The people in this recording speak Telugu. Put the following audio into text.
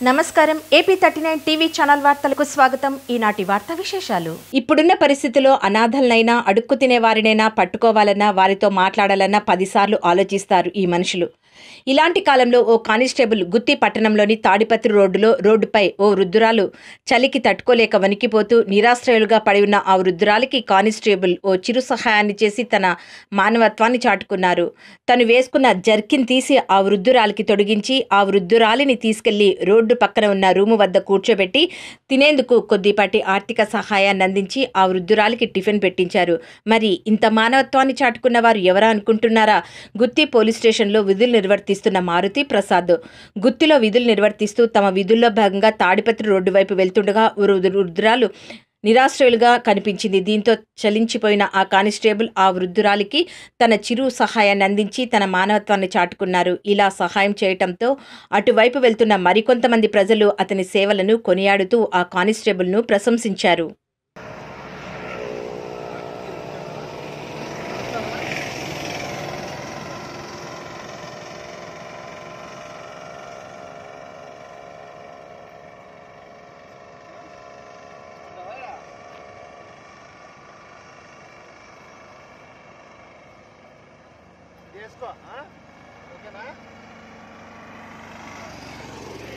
నమస్కారం AP thirty nine TV channel వార్తలకు స్వాగతం ఈనాటి వార్తా విశేషాలు ఇప్పుడున్న పరిస్థితిలో అనాథలనైనా అడుక్కు తినే వారినైనా పట్టుకోవాలన్నా వారితో మాట్లాడాలన్నా పదిసార్లు ఆలోచిస్తారు ఈ మనుషులు ఇలాంటి కాలంలో ఓ కానిస్టేబుల్ గుత్తి పట్టణంలోని తాడిపత్రి రోడ్డులో రోడ్డుపై ఓ వృద్ధురాలు చలికి తట్టుకోలేక వణికిపోతూ నిరాశ్రయులుగా పడి ఉన్న ఆ వృద్ధురాలికి కానిస్టేబుల్ ఓ చిరు సహాయాన్ని చేసి తన మానవత్వాన్ని చాటుకున్నారు తను వేసుకున్న జర్కిన్ తీసి ఆ వృద్ధురాలికి తొడిగించి ఆ వృద్ధురాలిని తీసుకెళ్లి రోడ్డు పక్కన ఉన్న రూము వద్ద కూర్చోబెట్టి తినేందుకు కొద్దిపాటి ఆర్థిక సహాయాన్ని అందించి ఆ వృద్ధురాలికి టిఫిన్ పెట్టించారు మరి ఇంత మానవత్వాన్ని చాటుకున్న వారు ఎవరా అనుకుంటున్నారా గుత్తి పోలీస్ స్టేషన్లో విధులు నిర్వర్తిస్తున్న మారుతి ప్రసాద్ గుత్తిలో విధులు నిర్వర్తిస్తూ తమ విధుల్లో భాగంగా తాడిపత్రి రోడ్డు వైపు వెళ్తుండగా ఓ వృద్ధు- వృద్ధురాలు నిరాశ్రయులుగా కనిపించింది దీంతో చలించిపోయిన ఆ కానిస్టేబుల్ ఆ వృద్ధురాలికి తన చిరు సహాయాన్ని అందించి తన మానవత్వాన్ని చాటుకున్నారు ఇలా సహాయం చేయటంతో అటువైపు వెళ్తున్న మరికొంతమంది ప్రజలు అతని సేవలను కొనియాడుతూ ఆ కానిస్టేబుల్ను ప్రశంసించారు చేసుకో ఆ? ఓకేనా